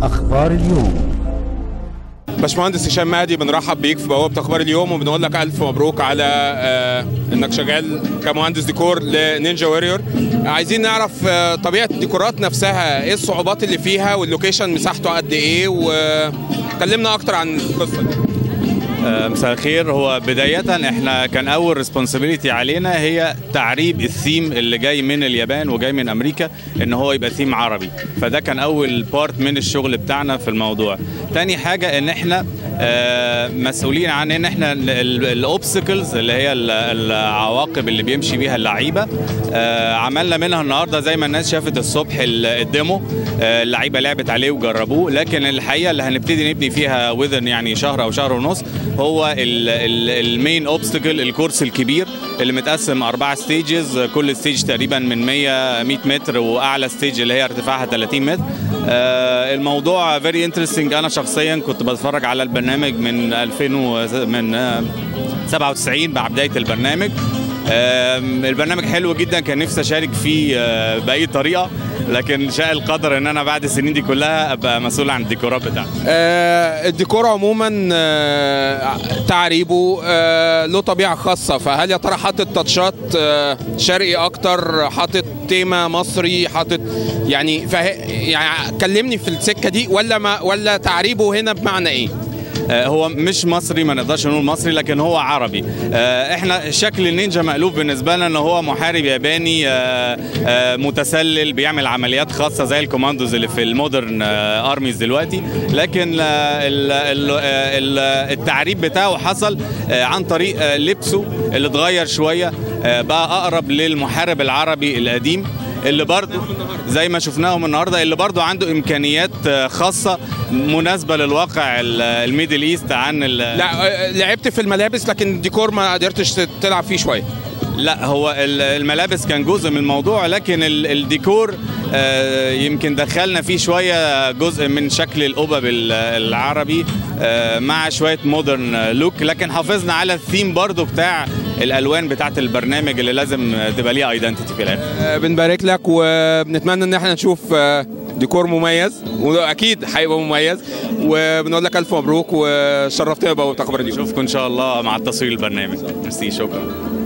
أخبار اليوم باشمهندس هشام مهدي بنرحب بيك في بوابه اخبار اليوم وبنقول لك الف مبروك على آه، انك شغال كمهندس ديكور لنينجا واريور عايزين نعرف آه، طبيعه الديكورات نفسها ايه الصعوبات اللي فيها واللوكيشن مساحته قد ايه وكلمنا اكتر عن القصه دي آه، مساء الخير هو بداية احنا كان أول ريسبونسابيلتي علينا هي تعريب الثيم اللي جاي من اليابان وجاي من أمريكا إن هو يبقى ثيم عربي فده كان أول بارت من الشغل بتاعنا في الموضوع تاني حاجة إن احنا آه، مسؤولين عن إن احنا الأوبسيكلز اللي هي ال- العواقب اللي بيمشي بيها اللعيبة آه، عملنا منها النهارده زي ما الناس شافت الصبح ال- الديمو آه، اللعيبه لعبت عليه وجربوه لكن الحقيقه اللي هنبتدي نبني فيها وذن يعني شهر او شهر ونص هو المين اوبستكل الكورس الكبير اللي متقسم اربع ستيجز كل ستيج تقريبا من 100 100 متر واعلى ستيج اللي هي ارتفاعها 30 متر آه، الموضوع فيري انترستنج انا شخصيا كنت بتفرج على البرنامج من 2000 و- من آه، 97 مع بدايه البرنامج آم، البرنامج حلو جدا كان نفسي اشارك فيه آه، باي طريقه لكن شاء القدر ان انا بعد السنين دي كلها ابقى مسؤول عن الديكورات بتاعتي آه، الديكور عموما آه، تعريبه آه، له طبيعه خاصه فهل يا ترى حاطط تاتشات آه، شرقي اكتر حاطط تيمه مصري حاطط يعني فه... يعني كلمني في السكه دي ولا ما ولا تعريبه هنا بمعنى ايه؟ آه، هو مش مصري ما نقدرش نقول مصري لكن هو عربي آه، احنا شكل النينجا مألوف بالنسبه لنا ان هو محارب ياباني آه، آه، متسلل بيعمل عمليات خاصه زي الكوماندوز اللي في المودرن آه، ارميز دلوقتي لكن آه، ال- ال- آه، ال- التعريب بتاعه حصل آه، عن طريق آه، لبسه اللي اتغير شويه آه، بقى اقرب للمحارب العربي القديم اللي برضه زي ما شفناهم النهارده اللي برضه عنده امكانيات آه، خاصه مناسبه للواقع ال- الميدل ايست عن ال- لا آه، لعبت في الملابس لكن الديكور ما قدرتش تلعب فيه شويه لا هو ال- الملابس كان جزء من الموضوع لكن ال- الديكور آه، يمكن دخلنا فيه شويه جزء من شكل القبب ال- العربي آه، مع شويه مودرن لوك لكن حافظنا على الثيم برضو بتاع الالوان بتاعت البرنامج اللي لازم تبقى ليها ايدنتيتي في الاخر آه، بنبارك لك وبنتمنى ان احنا نشوف آه، ديكور مميز واكيد هيبقى مميز وبنقول لك الف مبروك وشرفتنا بقى اخبار اليوم نشوفكم ان شاء الله مع تصوير البرنامج ميرسي شكرا